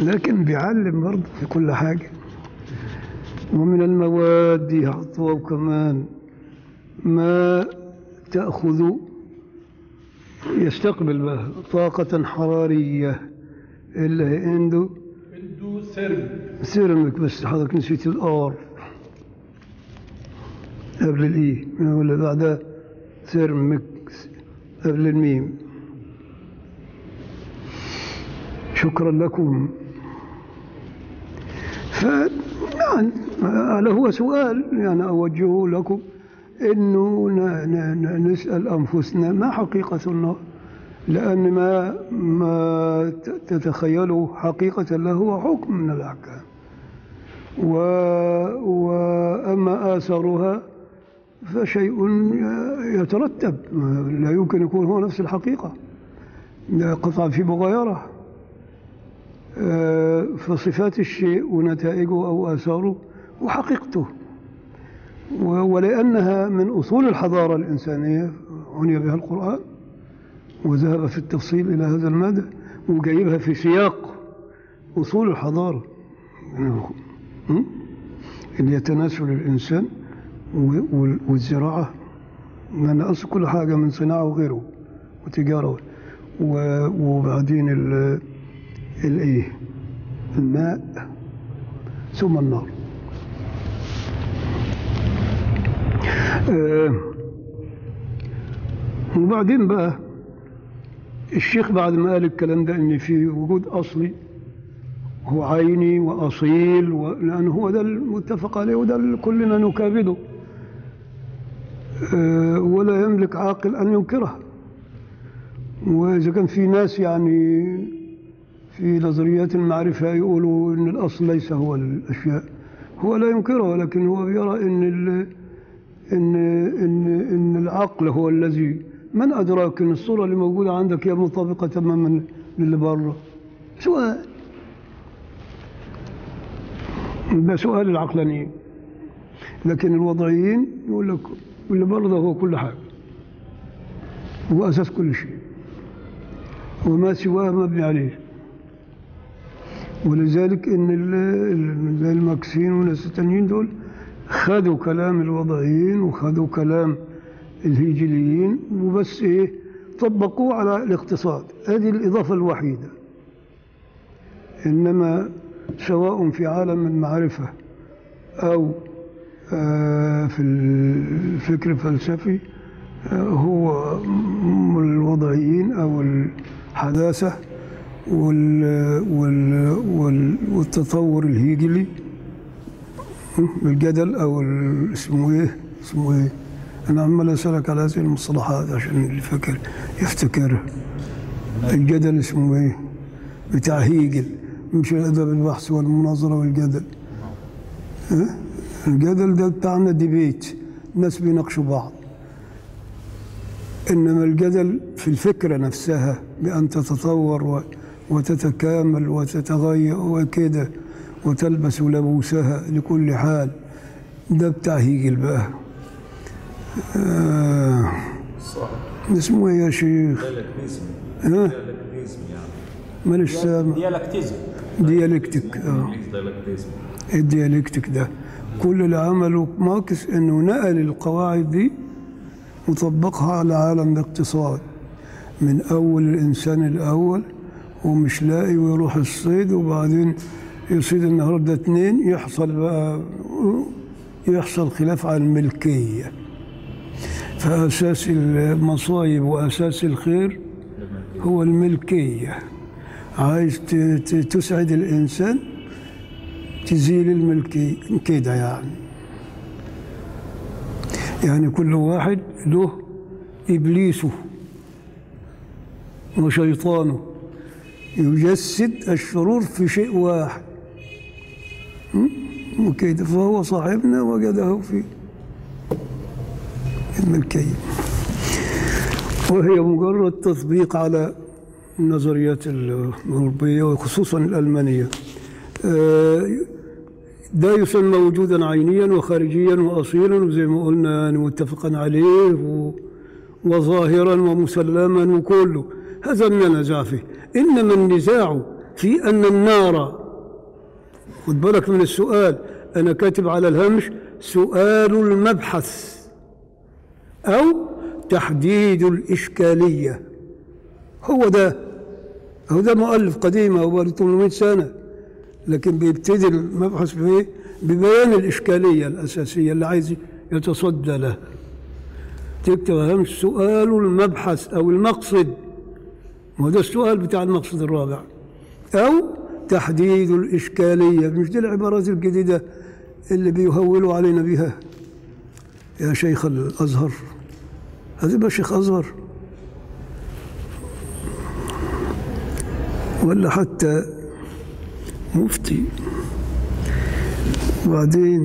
لكن بيعلم برضه في كل حاجة ومن المواد يحطوه كمان ما تأخذ يستقبل بها طاقة حرارية اللي هي عنده عنده سرب سيرمك بس حضرتك نسيت الآر قبل الإي ولا بعدها سيرمك قبل الميم شكرا لكم ف يعني هذا هو سؤال يعني أوجهه لكم إنه ن- ن- ن- نسأل أنفسنا ما حقيقة النار لأن ما ما ت- تتخيله حقيقة له هو حكم من الأحكام و وأما آثارها فشيء ي- يترتب ما- لا يمكن يكون هو نفس الحقيقة ده قطعا في مغايرة آه، فصفات الشيء ونتائجه أو آثاره وحقيقته و- ولأنها من أصول الحضارة الإنسانية عني بها القرآن وذهب في التفصيل إلى هذا المدى وجايبها في سياق أصول الحضارة م? اللي يتناسل الإنسان و- وال- والزراعة لأن أصل كل حاجة من صناعة وغيره وتجارة و- وبعدين ال- الإيه الماء ثم النار آه، وبعدين بقى الشيخ بعد ما قال الكلام ده ان في وجود اصلي هو عيني واصيل و... لان هو ده المتفق عليه وده اللي كلنا نكابده آه، ولا يملك عاقل ان ينكره واذا كان في ناس يعني في نظريات المعرفه يقولوا ان الاصل ليس هو الاشياء هو لا ينكره ولكن هو يرى ان ال... ان ان ان العقل هو الذي من ادراك ان الصوره اللي موجوده عندك هي مطابقه تماما للي بره سؤال ده سؤال العقلانيين لكن الوضعيين يقول لك اللي بره ده هو كل حاجه هو اساس كل شيء وما سواه مبني عليه ولذلك ان ال- ال- زي الماكسين والناس التانيين دول خدوا كلام الوضعيين وخدوا كلام الهيجليين وبس ايه طبقوه على الاقتصاد هذه الاضافه الوحيده انما سواء في عالم المعرفه او آه، في الفكر الفلسفي آه، هو م- الوضعيين او الحداثه وال وال وال والتطور الهيجلي الجدل او ال- اسمه ايه اسمه ايه انا عمال اسالك على هذه المصطلحات عشان اللي فاكر يفتكرها الجدل اسمه ايه بتاع هيجل مش الادب البحث والمناظره والجدل ها؟ الجدل ده بتاعنا ديبيت ناس بيناقشوا بعض انما الجدل في الفكره نفسها بان تتطور و- وتتكامل وتتغير وكده وتلبس لبوسها لكل حال ده بتاع هيجل بقى آه صح اسمه ايه يا شيخ ديالكتيزم ها ديالكتيزم يعني مانيش سامع ديالكتيزم ديالكتيك اه انجليزي ديالكتيزم الديالكتيك ده كل اللي عمله ماركس انه نقل القواعد دي وطبقها على عالم الاقتصاد من اول الانسان الاول ومش لاقي ويروح الصيد وبعدين يصيد النهارده اتنين يحصل بقى يحصل خلاف على الملكيه فاساس المصايب واساس الخير هو الملكيه عايز ت- ت- تسعد الانسان تزيل الملكي كده يعني يعني كل واحد له إبليسه وشيطانه يجسد الشرور في شيء واحد م? وكده فهو صاحبنا وجده في الملكية وهي مجرد تطبيق على النظريات الأوروبية وخصوصا الألمانية آه، ده يسمى وجودا عينيا وخارجيا واصيلا وزي ما قلنا يعني متفقا عليه و- وظاهرا ومسلما وكله هذا ما نزاع فيه انما النزاع في أن النار خد بالك من السؤال أنا كاتب على الهامش سؤال المبحث أو تحديد الإشكالية هو ده هو ده مؤلف قديم هو بقاله 800 سنة لكن بيبتدي المبحث بإيه؟ ببيان الإشكالية الأساسية اللي عايز يتصدى لها تكتب هامش سؤال المبحث أو المقصد ما هو ده السؤال بتاع المقصد الرابع أو تحديد الإشكالية مش دي العبارات الجديدة اللي بيهولوا علينا بها يا شيخ الأزهر هذا يبقى شيخ أزهر ولا حتى مفتي وبعدين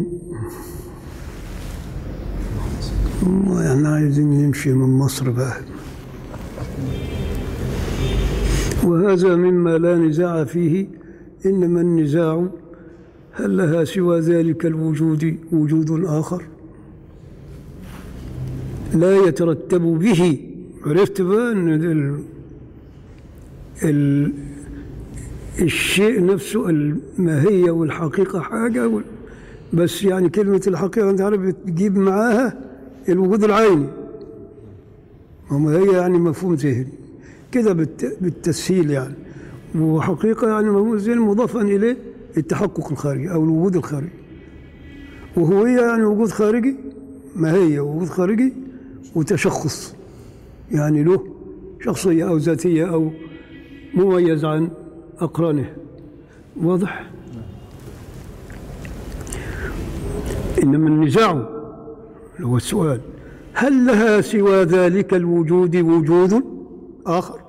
يعني عايزين نمشي من مصر بقى وهذا مما لا نزاع فيه إنما النزاع هل لها سوى ذلك الوجود وجود آخر لا يترتب به عرفت بقى أن ال... ال... الشيء نفسه الماهية والحقيقة حاجة وال... بس يعني كلمة الحقيقة أنت عارف بتجيب معاها الوجود العيني وما هي يعني مفهوم ذهني كده بالت... بالتسهيل يعني وحقيقة يعني مفهوم ذهني مضافا إليه التحقق الخارجي أو الوجود الخارجي وهوية يعني وجود خارجي ماهية وجود خارجي وتشخص يعني له شخصية أو ذاتية أو مميز عن أقرانه واضح؟ إنما النزاع اللي هو السؤال هل لها سوى ذلك الوجود وجود آخر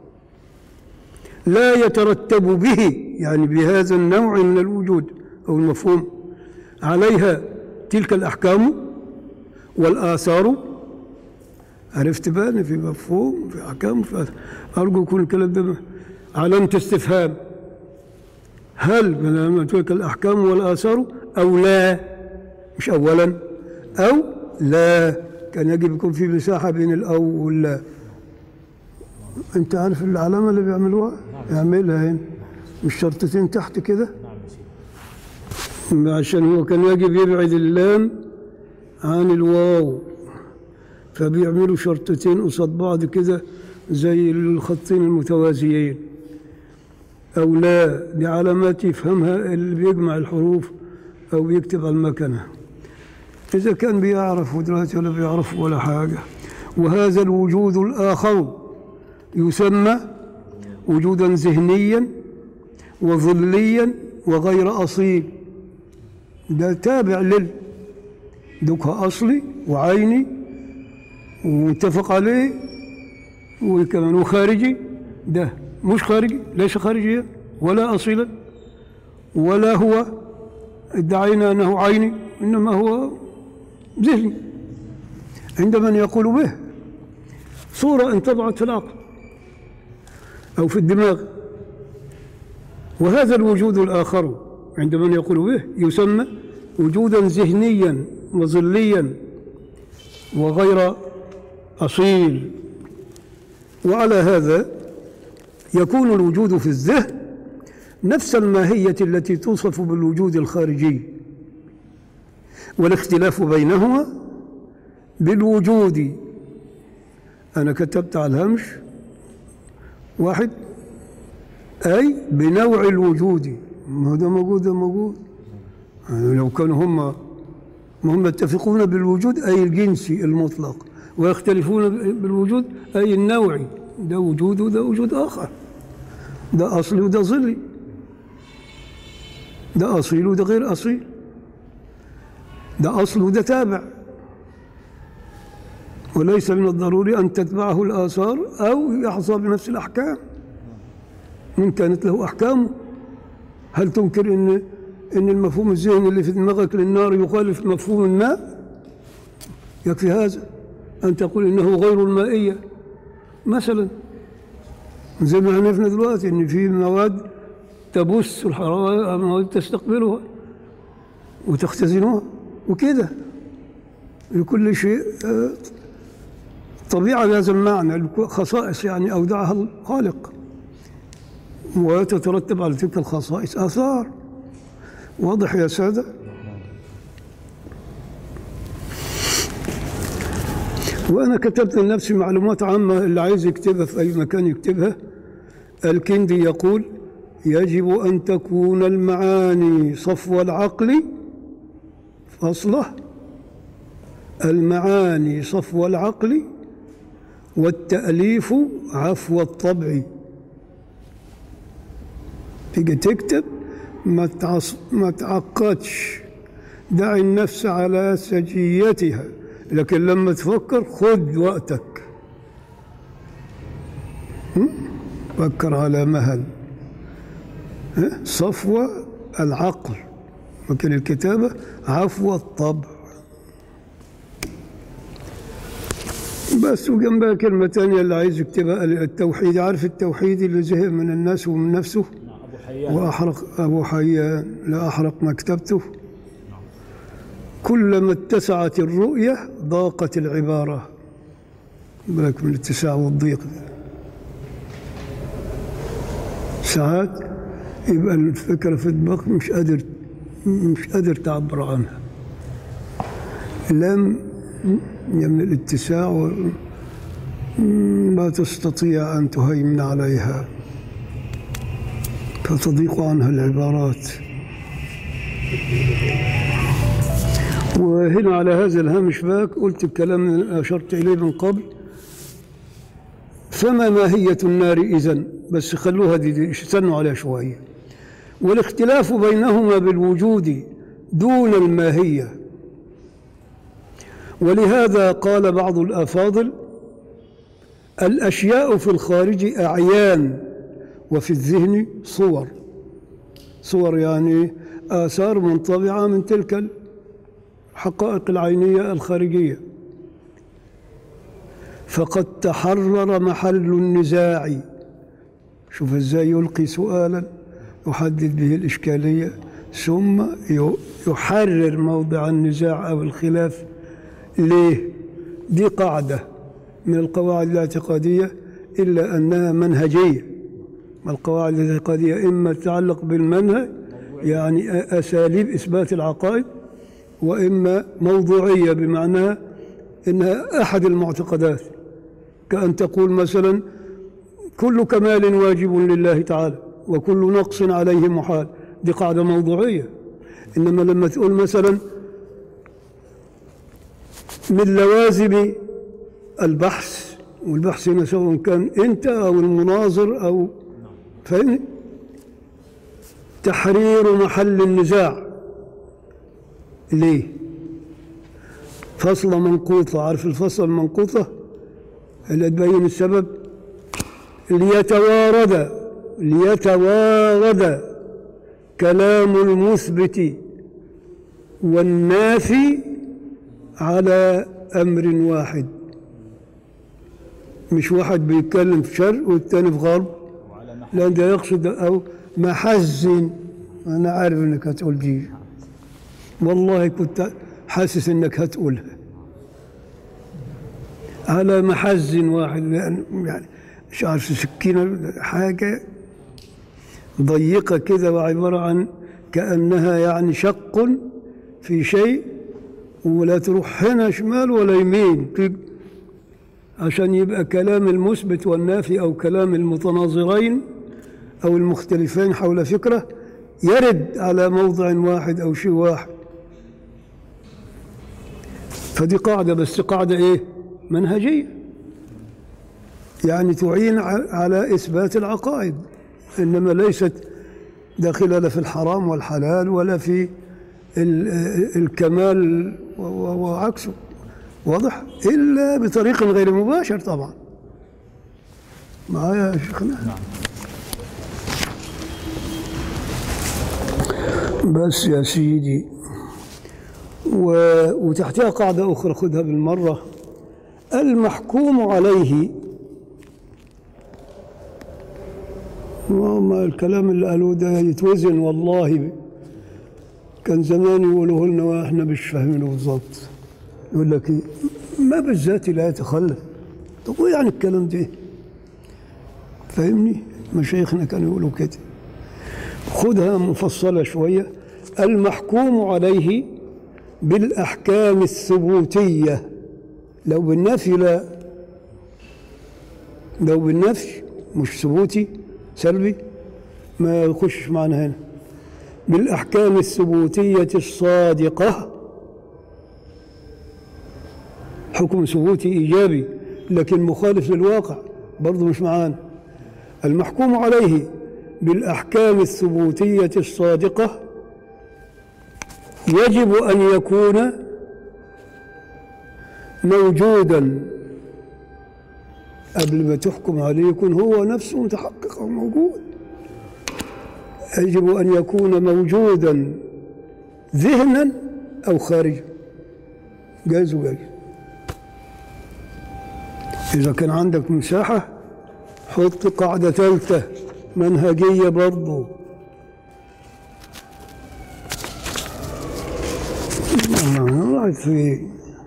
لا يترتب به يعني بهذا النوع من الوجود أو المفهوم عليها تلك الأحكام والآثار عرفت بقى إن في مفهوم في أحكام في آثار. أرجو يكون الكلام ده علامة استفهام هل من تلك الأحكام والآثار أو لا مش أولا أو لا كان يجب يكون في مساحة بين الأو واللا أنت عارف العلامة اللي بيعملوها يعملها هنا مش شرطتين تحت كده عشان هو كان يجب يبعد اللام عن الواو فبيعملوا شرطتين قصاد بعض كده زي الخطين المتوازيين أو لا دي علامات يفهمها اللي بيجمع الحروف أو بيكتب على المكنة إذا كان بيعرف دلوقتي ولا بيعرف ولا حاجة وهذا الوجود الآخر يسمى وجودا ذهنيا وظليا وغير أصيل ده تابع لل دكها أصلي وعيني ومتفق عليه وكمان وخارجي ده مش خارجي ليس خارجيا ولا أصيلا ولا هو ادعينا أنه عيني إنما هو ذهني عند من يقول به صورة انطبعت في العقل أو في الدماغ وهذا الوجود الآخر عند من يقول به يسمى وجودا ذهنيا وظليا وغير أصيل وعلى هذا يكون الوجود في الذهن نفس الماهية التي توصف بالوجود الخارجي والاختلاف بينهما بالوجود أنا كتبت على الهمش واحد أي بنوع الوجود ما هو ده موجود ده موجود يعني لو كانوا هم هم يتفقون بالوجود أي الجنسي المطلق ويختلفون بالوجود أي النوعي ده وجود وده وجود آخر ده أصلي وده ظلي ده أصيل وده غير أصيل ده أصل وده تابع وليس من الضروري أن تتبعه الآثار أو يحظى بنفس الأحكام إن كانت له أحكامه هل تنكر إن إن المفهوم الذهني اللي في دماغك للنار يخالف مفهوم الماء؟ يكفي هذا أن تقول إنه غير المائية مثلا زي ما عرفنا دلوقتي إن في مواد تبث الحرارة مواد تستقبلها وتختزنها وكده لكل شيء آه، طبيعة بهذا المعنى خصائص يعني أودعها الخالق وتترتب على تلك الخصائص آثار واضح يا سادة وأنا كتبت لنفسي معلومات عامة اللي عايز يكتبها في أي مكان يكتبها الكندي يقول يجب أن تكون المعاني صفو العقل فصله المعاني صفو العقل والتأليف عفو الطبع تيجي تكتب ما تعص... ما تعقدش دع النفس على سجيتها لكن لما تفكر خذ وقتك هم؟ فكر على مهل ها؟ صفوة العقل لكن الكتابة عفو الطبع بس وجنبها كلمة تانية اللي عايز يكتبها التوحيد عارف التوحيد اللي زهق من الناس ومن نفسه نعم أبو حيان وأحرق أبو حيان لأحرق مكتبته كلما اتسعت الرؤية ضاقت العبارة بالك من الاتساع والضيق ساعات يبقى الفكرة في دماغك مش قادر مش قادر تعبر عنها لم من الاتساع و- لا تستطيع أن تهيمن عليها فتضيق عنها العبارات وهنا على هذا الهامش باك قلت الكلام اللي أشرت إليه من قبل فما ماهية النار إذن بس خلوها دي, دي استنوا عليها شوية والاختلاف بينهما بالوجود دون الماهية ولهذا قال بعض الأفاضل الأشياء في الخارج أعيان وفي الذهن صور صور يعني آثار منطبعة من تلك الحقائق العينية الخارجية فقد تحرر محل النزاع شوف ازاي يلقي سؤالا يحدد به الإشكالية ثم ي- يحرر موضع النزاع أو الخلاف ليه؟ دي قاعدة من القواعد الاعتقادية إلا أنها منهجية القواعد الاعتقادية إما تتعلق بالمنهج يعني أ- أساليب إثبات العقائد وإما موضوعية بمعنى إنها أحد المعتقدات كأن تقول مثلا كل كمال واجب لله تعالى وكل نقص عليه محال دي قاعدة موضوعية إنما لما تقول مثلا من لوازم البحث والبحث هنا سواء كان أنت أو المناظر أو فاهمني تحرير محل النزاع ليه فصلة منقوطة عارف الفصل المنقوطة اللي تبين السبب ليتوارد ليتوارد كلام المثبت والنافي على أمر واحد مش واحد بيتكلم في شرق والتاني في غرب وعلى نحو لا ده يقصد أو محزن أنا عارف إنك هتقول دي والله كنت حاسس إنك هتقولها على محزن واحد لأن يعني مش عارف سكينة حاجة ضيقة كده وعبارة عن كأنها يعني شق في شيء ولا تروح هنا شمال ولا يمين كده. عشان يبقى كلام المثبت والنافي أو كلام المتناظرين أو المختلفين حول فكرة يرد على موضع واحد أو شيء واحد فدي قاعدة بس قاعدة إيه منهجية يعني تعين ع- على إثبات العقائد إنما ليست داخلة لا في الحرام والحلال ولا في ال- الكمال و- و- وعكسه واضح إلا بطريق غير مباشر طبعا معايا يا شيخنا نعم بس يا سيدي و... وتحتها قاعدة أخرى خذها بالمرة المحكوم عليه ما الكلام اللي قالوه ده يتوزن والله كان زمان يقولوه لنا واحنا مش فاهمينه بالظبط يقول لك إيه؟ ما بالذات لا يتخلف طب وايه يعني الكلام ده فاهمني مشايخنا كانوا يقولوا كده خدها مفصلة شوية المحكوم عليه بالأحكام الثبوتية لو بالنفي لا لو بالنفي مش ثبوتي سلبي ما يخش معنا هنا بالأحكام الثبوتية الصادقة حكم ثبوتي إيجابي لكن مخالف للواقع برضه مش معانا المحكوم عليه بالأحكام الثبوتية الصادقة يجب أن يكون موجودا قبل ما تحكم عليه يكون هو نفسه متحقق أو موجود يجب أن يكون موجودا ذهنا أو خارجا جايز وجايز إذا كان عندك مساحة حط قاعدة ثالثة منهجية برضه راحت في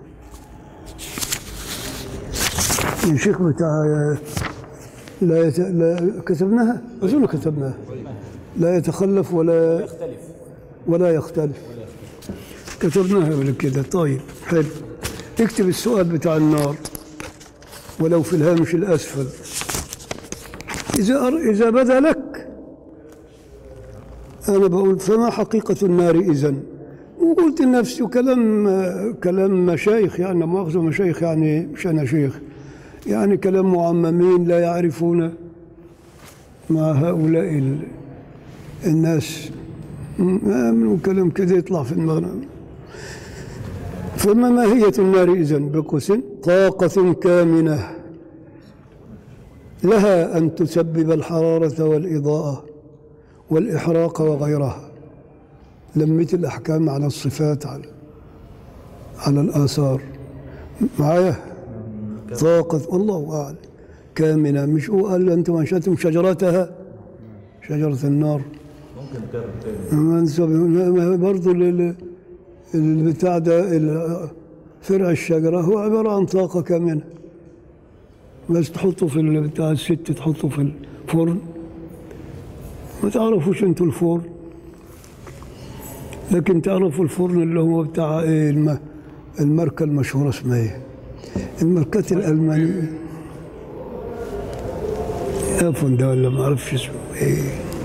الشيخ بتاع لا, يت... لا كتبناها أظن كتبناها لا يتخلف ولا يختلف ولا يختلف كتبناها قبل كده طيب حلو اكتب السؤال بتاع النار ولو في الهامش الأسفل إذا أر... إذا بدا لك أنا بقول فما حقيقة النار إذن وقلت لنفسي وكلام كلام مشايخ يعني مؤاخذة مشايخ يعني مش أنا شيخ يعني كلام معممين لا يعرفون مع هؤلاء ال... الناس ما من كلام كده يطلع في المغرب فما ماهية النار إذن بقوس طاقة كامنة لها أن تسبب الحرارة والإضاءة والإحراق وغيرها لميت الأحكام على الصفات على على الآثار معايا طاقة والله أعلم كامنة مش هو قال أنتم أنشأتم شجرتها شجرة النار ممكن نكرر تاني برضه البتاع ده ال- فرع الشجرة هو عبارة عن طاقة كامنة بس تحطه في ال- بتاع الست تحطه في الفرن ما تعرفوش انتوا الفرن لكن تعرفوا الفرن اللي هو بتاع ايه الم... الماركة المشهورة اسمها ايه الماركات الألمانية افون ده ولا ما اعرفش اسمه ايه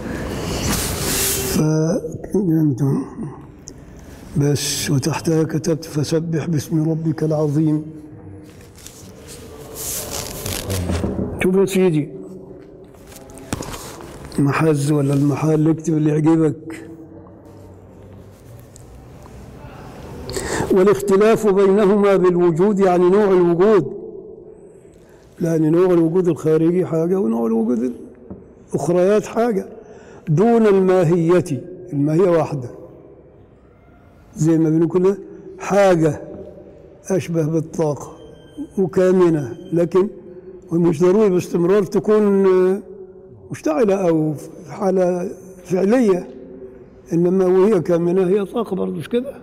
ف انتم بس وتحتها كتبت فسبح باسم ربك العظيم شوف يا سيدي محز ولا المحل اكتب اللي يعجبك والاختلاف بينهما بالوجود يعني نوع الوجود لأن نوع الوجود الخارجي حاجة ونوع الوجود الأخريات حاجة دون الماهية الماهية واحدة زي ما بنقول كده حاجة أشبه بالطاقة وكامنة لكن ومش ضروري باستمرار تكون آه، مشتعلة أو في حالة فعلية إنما وهي كامنة هي طاقة برضه مش كده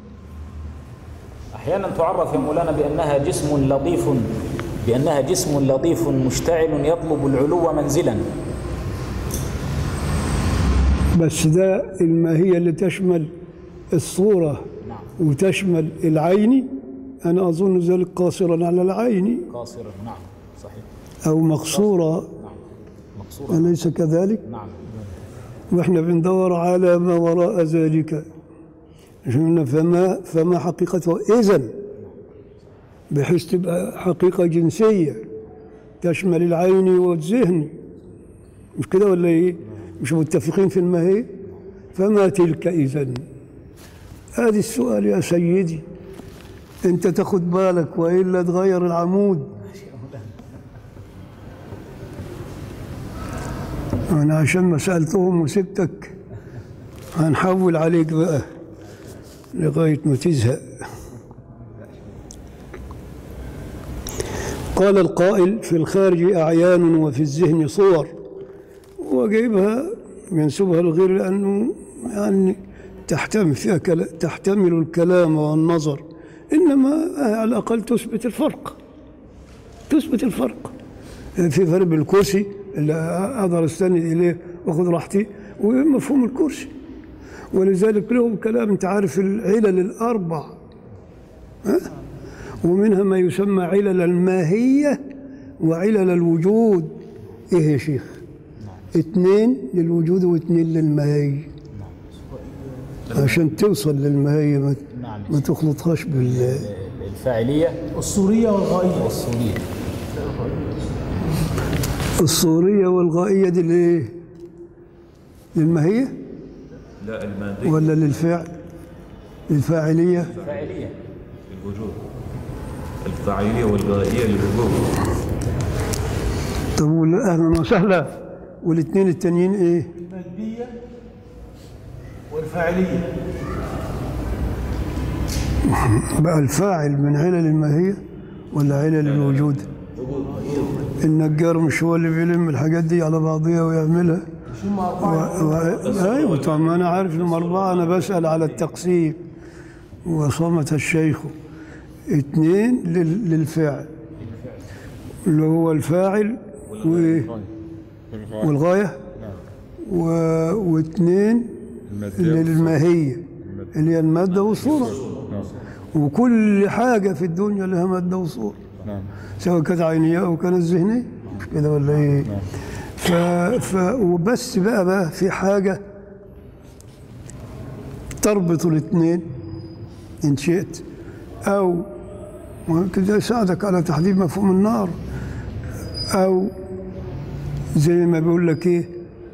أحيانا تعرف يا مولانا بأنها جسم لطيف بأنها جسم لطيف مشتعل يطلب العلو منزلا بس ده الماهية اللي تشمل الصورة نعم وتشمل العين أنا أظن ذلك قاصرا على العين قاصرة نعم صحيح أو مقصورة نعم مقصورة أليس كذلك؟ نعم واحنا بندور على ما وراء ذلك شفنا فما فما حقيقته اذا بحيث تبقى حقيقه جنسيه تشمل العين والذهن مش كده ولا ايه؟ مش متفقين في الماهيه؟ فما تلك اذا؟ هذا السؤال يا سيدي انت تاخد بالك والا تغير العمود انا عشان ما سالتهم وسبتك هنحول عليك بقى لغايه ما تزهق قال القائل في الخارج اعيان وفي الذهن صور وجايبها ينسبها للغير لانه يعني تحتمل فيها كلا تحتمل الكلام والنظر انما على الاقل تثبت الفرق تثبت الفرق في فرق بين الكرسي اللي اقدر استند اليه واخد راحتي ومفهوم الكرسي ولذلك لهم كلام انت عارف العلل الاربع ها؟ ومنها ما يسمى علل الماهيه وعلل الوجود ايه يا شيخ اثنين للوجود واثنين للماهيه عشان توصل للماهيه ما, نعم. ما تخلطهاش بال الفاعلية الصورية والغائية والصورية الصورية والغائية دي لإيه؟ للماهية لا المادي ولا للفعل؟ للفاعلية فاعلية الوجود الفاعلية والغائية للوجود طب وال- أهلا وسهلا والاثنين التانيين إيه؟ المادية والفاعلية بقى الفاعل من علل الماهية ولا علل الوجود؟ النجار مش هو اللي بيلم الحاجات دي على بعضيها ويعملها مش هم و... أربعة و... ايوه طبعا ما انا عارف انهم اربعه انا بسال على التقسيم وصمت الشيخ اثنين لل... للفعل اللي هو الفاعل و... والغايه و... واثنين للماهيه اللي هي الماده والصوره وكل حاجه في الدنيا لها ماده وصوره سواء كانت عينيه او كانت ذهنيه مش كده ولا ايه؟ ف... ف... وبس بقى بقى في حاجه تربط الاثنين ان شئت او ممكن ده يساعدك على تحديد مفهوم النار او زي ما بيقول لك ايه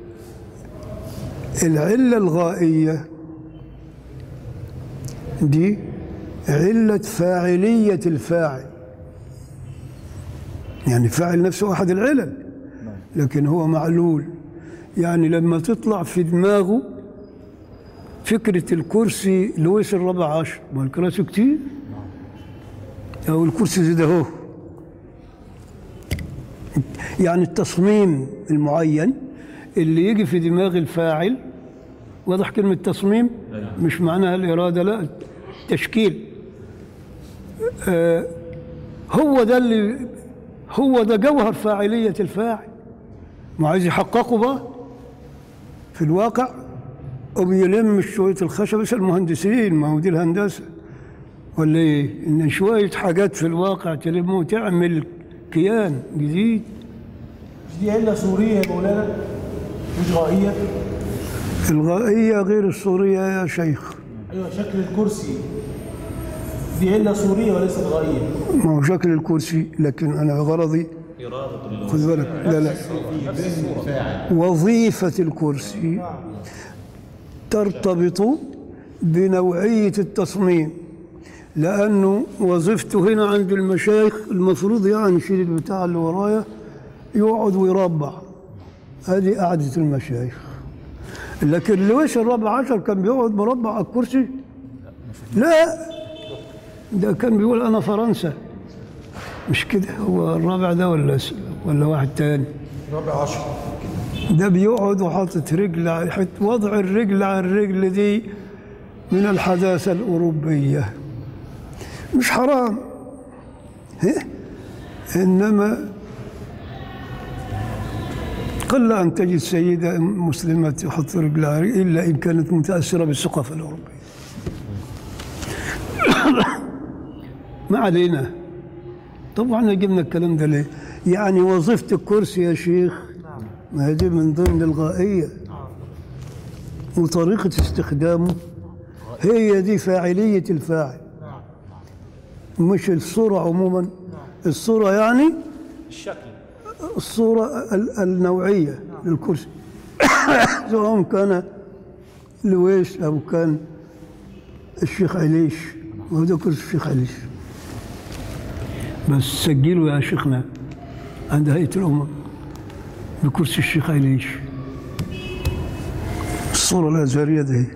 العله الغائيه دي علة فاعلية الفاعل يعني فاعل نفسه أحد العلل لكن هو معلول يعني لما تطلع في دماغه فكرة الكرسي لويس الرابع عشر ما الكراسي كتير أو الكرسي زي ده هو يعني التصميم المعين اللي يجي في دماغ الفاعل واضح كلمة تصميم مش معناها الإرادة لا تشكيل آه هو ده اللي هو ده جوهر فاعلية الفاعل ما عايز يحققه بقى في الواقع وبيلم شوية الخشب بس المهندسين ما هو دي الهندسة ولا ايه؟ ان شوية حاجات في الواقع تلم وتعمل كيان جديد مش دي علة سورية يا مولانا مش غائية الغائية غير الصورية يا شيخ أيوة شكل الكرسي دي علة سورية وليست غائية ما هو شكل الكرسي لكن أنا غرضي إرادة خذ بالك لا لا وظيفة الكرسي ترتبط بنوعية التصميم لأنه وظيفته هنا عند المشايخ المفروض يعني يشيل البتاع اللي ورايا يقعد ويربع هذه قعدة المشايخ لكن لويس الرابع عشر كان بيقعد مربع على الكرسي لا ده كان بيقول أنا فرنسا مش كده هو الرابع ده ولا ولا واحد تاني رابع عشر ده بيقعد وحاطط رجل على حت وضع الرجل على الرجل دي من الحداثة الأوروبية مش حرام ها؟ إنما قل أن تجد سيدة مسلمة تحط رجلها على رجل إلا إن كانت متأثرة بالثقافة الأوروبية ما علينا طبعا جبنا الكلام ده ليه؟ يعني وظيفة الكرسي يا شيخ ما هي دي من ضمن الغائية وطريقة استخدامه هي دي فاعلية الفاعل مش الصورة عموما الصورة يعني الشكل الصورة ال- النوعية للكرسي سواء كان لويس أو كان الشيخ عليش وهذا كرسي الشيخ عليش بس سجلوا يا شيخنا عند هيئة الأمم بكرسي الشيخ عليش الصورة الأزهرية دي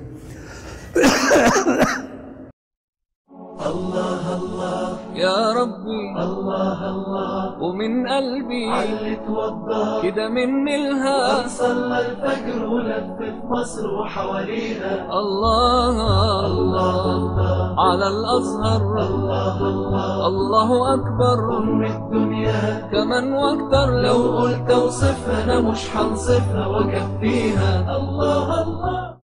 يا ربي الله الله ومن قلبي كده مني الها صلى الفجر ولفت مصر وحواليها الله الله على الأزهر الله أكبر أم الدنيا كمن واكتر لو لو قلت اوصفها أنا مش حنصفها وكفيها الله الله